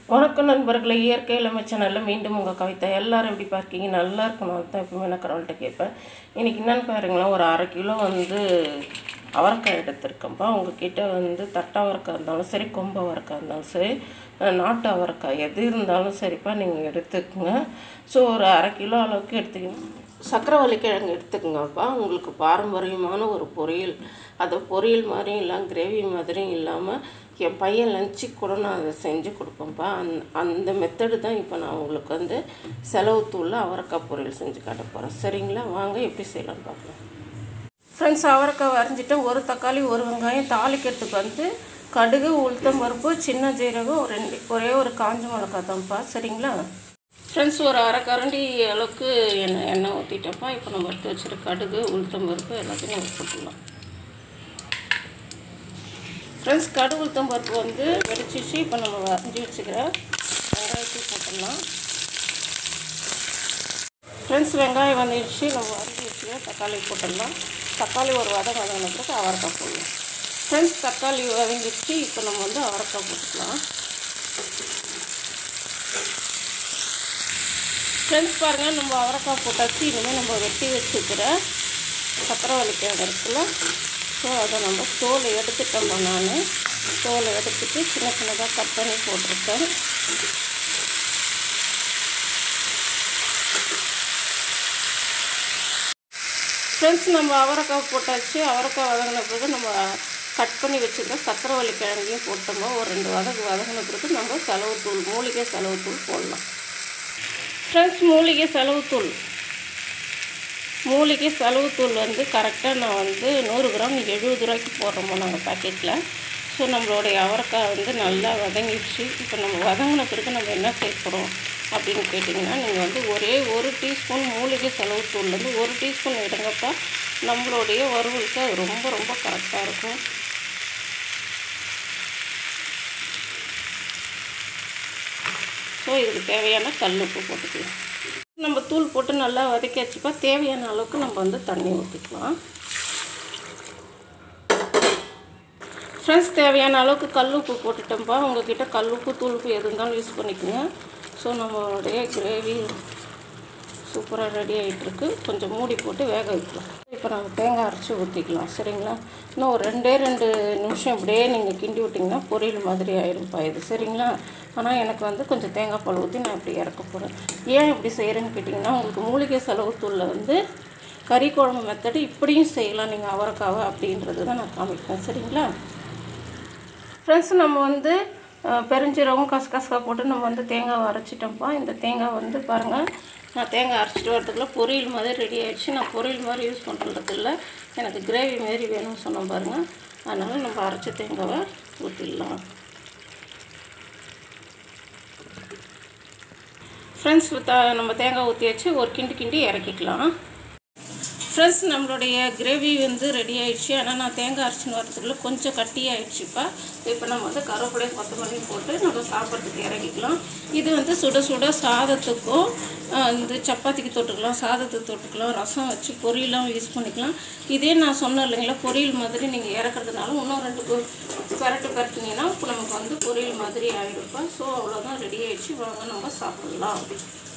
வணக்கம் நண்பர்களே இயற்கை இளமை சேனலில் மீண்டும் உங்கள் கவிதா எல்லாரும் எப்படி பார்க்கீங்க நல்லா இருக்கணும் அதுதான் எப்பவுமே நான் கடவுள்கிட்ட கேட்பேன் இன்றைக்கி என்னென்னு பாருங்களேன் ஒரு அரை கிலோ வந்து அவரைக்காய் எடுத்திருக்கேன்ப்பா உங்ககிட்ட வந்து தட்டை அவரைக்காய் இருந்தாலும் சரி கொம்பு அவரைக்காய் இருந்தாலும் சரி அஹ் நாட்டு அவரைக்காய் எது இருந்தாலும் சரிப்பா நீங்கள் எடுத்துக்கோங்க ஸோ ஒரு அரை கிலோ அளவுக்கு எடுத்துக்கணும் சக்கரவள்ளி கிழங்கு எடுத்துக்கோங்கப்பா உங்களுக்கு பாரம்பரியமான ஒரு பொரியல் அது பொரியல் மாதிரியும் இல்லை கிரேவி மாதிரியும் இல்லாமல் என் பையன் லஞ்சுக்கு கூட நான் அதை செஞ்சு கொடுப்பேன்ப்பா அந் அந்த மெத்தடு தான் இப்போ நான் உங்களுக்கு வந்து செலவு தூளில் அவரைக்காய் பொரியல் செஞ்சு காட்ட போகிறேன் சரிங்களா வாங்க எப்படி செய்யலாம்னு பார்க்கலாம் ஃப்ரெண்ட்ஸ் அவரைக்காய் வரைஞ்சிட்டு ஒரு தக்காளி ஒரு வெங்காயம் தாளிக்கிறதுக்கு வந்து கடுகு உளுத்தம் பருப்பு சின்ன ஜீரகம் ரெண்டு ஒரே ஒரு காஞ்ச மிளகாய் தான்ப்பா சரிங்களா ஃப்ரெண்ட்ஸ் ஒரு அரை கரண்டி அளவுக்கு எண்ணெய் எண்ணெய் ஊற்றிட்டப்பா இப்போ நம்ம எடுத்து வச்சுருக்க கடுகு உளுத்தம் பருப்பு எல்லாத்தையும் நம்ம போட்டுடலாம் ஃப்ரெண்ட்ஸ் கடுகு உளுத்தம் பருப்பு வந்து வெடிச்சிச்சு இப்போ நம்ம வரைஞ்சி வச்சுக்கிற வெங்காயத்தையும் போட்டுடலாம் ஃப்ரெண்ட்ஸ் வெங்காயம் வந்துடுச்சு நம்ம வரைஞ்சி வச்சுக்கிற தக்காளி போட்டுடலாம் தக்காளி ஒரு வதம் வதங்கின பிறகு அவரைக்காய் போடலாம் ஃப்ரெண்ட்ஸ் தக்காளி வதங்கிடுச்சு இப்போ நம்ம வந்து அவரைக்காய் போட்டுக்கலாம் ஃப்ரெண்ட்ஸ் பாருங்கள் நம்ம அவரைக்காய் போட்டாச்சு இனிமேல் நம்ம வெட்டி வச்சுக்கிற சக்கரவள்ளி கிழங்கு இருக்குல்ல ஸோ அதை நம்ம தோலை எடுத்துட்டோம் நான் தோலை எடுத்துட்டு சின்ன சின்னதாக கட் பண்ணி போட்டிருக்கேன் ஃப்ரெண்ட்ஸ் நம்ம அவரைக்காய் போட்டாச்சு அவரைக்காய் வதங்கின பிறகு நம்ம கட் பண்ணி வச்சுருக்க சக்கரவள்ளி கிழங்கையும் போட்டோமோ ஒரு ரெண்டு வதக்கு வதங்கின பிறகு நம்ம செலவுத்தூள் மூலிகை செலவுத்தூள் போடலாம் ஃப்ரெண்ட்ஸ் மூலிகை செலவுத்தூள் மூலிகை செலவுத்தூள் வந்து கரெக்டாக நான் வந்து நூறு கிராம் எழுபது ரூபாய்க்கு போடுறோமோ நாங்கள் பாக்கெட்டில் ஸோ நம்மளுடைய அவரைக்காய் வந்து நல்லா வதங்கிடுச்சு இப்போ நம்ம வதங்கின பிறகு நம்ம என்ன சேர்க்குறோம் அப்படின்னு கேட்டிங்கன்னா நீங்கள் வந்து ஒரே ஒரு டீஸ்பூன் மூலிகை செலவுத்தூள்லேருந்து ஒரு டீஸ்பூன் எடுங்கப்பா நம்மளுடைய வறுவலுக்கு அது ரொம்ப ரொம்ப கரெக்டாக இருக்கும் ஸோ இதுக்கு தேவையான கல் உப்பு போட்டுக்கலாம் நம்ம தூள் போட்டு நல்லா வதக்கி வச்சுப்பா தேவையான அளவுக்கு நம்ம வந்து தண்ணி ஊற்றிக்கலாம் ஃப்ரெண்ட்ஸ் தேவையான அளவுக்கு கல் உப்பு போட்டுட்டோம்ப்பா உங்ககிட்ட கல் உப்பு தூள் உப்பு எது இருந்தாலும் யூஸ் பண்ணிக்கோங்க ஸோ நம்மளுடைய கிரேவி சூப்பராக ரெடி ஆகிட்டுருக்கு கொஞ்சம் மூடி போட்டு வேக வைக்கலாம் இப்போ நம்ம தேங்காய் அரைச்சி ஊற்றிக்கலாம் சரிங்களா இன்னும் ஒரு ரெண்டே ரெண்டு நிமிஷம் இப்படியே நீங்கள் கிண்டி விட்டிங்கன்னா பொரியல் மாதிரி ஆயிரும்ப்பா இது சரிங்களா ஆனால் எனக்கு வந்து கொஞ்சம் தேங்காய் பால் ஊற்றி நான் இப்படி இறக்க போகிறேன் ஏன் இப்படி செய்கிறேன்னு கேட்டிங்கன்னா உங்களுக்கு மூலிகை செலவுத்தூளில் வந்து கறி குழம்பு மெத்தடு இப்படியும் செய்யலாம் நீங்கள் அவரைக்காவை அப்படின்றது தான் நான் காமிப்பேன் சரிங்களா ஃப்ரெண்ட்ஸ் நம்ம வந்து அஹ், பெருஞ்சீரகம் கசகசக்காய் போட்டு நம்ம வந்து தேங்காய் அரைச்சிட்டோம்ப்பா இந்த தேங்காய் வந்து பாருங்கள் நான் தேங்காய் அரைச்சிட்டு வரதுக்குள்ள பொரியல் மாதிரி ரெடி ஆயிடுச்சு நான் பொரியல் மாதிரி யூஸ் பண்ணுறது இல்லை எனக்கு கிரேவி மாரி வேணும்னு சொன்னோம் பாருங்கள் அதனால் நம்ம அரைச்ச தேங்காவை ஊற்றிடலாம் ஃப்ரெண்ட்ஸ் நம்ம தேங்காய் ஊற்றி வச்சு ஒரு கிண்டி கிண்டி இறக்கிக்கலாம் ஃப்ரெண்ட்ஸ் நம்மளுடைய கிரேவி வந்து ரெடி ஆயிடுச்சு ஆனால் நான் தேங்காய் அரைச்சின்னு வரதுக்குள்ளே கொஞ்சம் கட்டி ஆயிடுச்சுப்பா இப்போ நம்ம வந்து கருவேப்பிலையும் கொத்தமல்லியும் போட்டு நம்ம சாப்பிட்றதுக்கு இறக்கிக்கலாம் இது வந்து சுட சுட சாதத்துக்கும் ஆஹ், இந்த சப்பாத்திக்கு தொட்டுக்கலாம் சாதத்துக்கு தொட்டுக்கலாம் ரசம் வச்சு பொரியலாம் யூஸ் பண்ணிக்கலாம் இதே நான் சொன்னேன் இல்லைங்களா பொரியல் மாதிரி நீங்கள் இறக்குறதுனால இன்னும் ரெண்டு கொ- பெரட்டு பெரட்டினீங்கன்னா இப்போ நமக்கு வந்து பொரியல் மாதிரி ஆகிடுப்பா ஸோ அவ்வளோதான் ரெடி ஆயிடுச்சு வாங்க நம்ம சாப்பிட்லாம்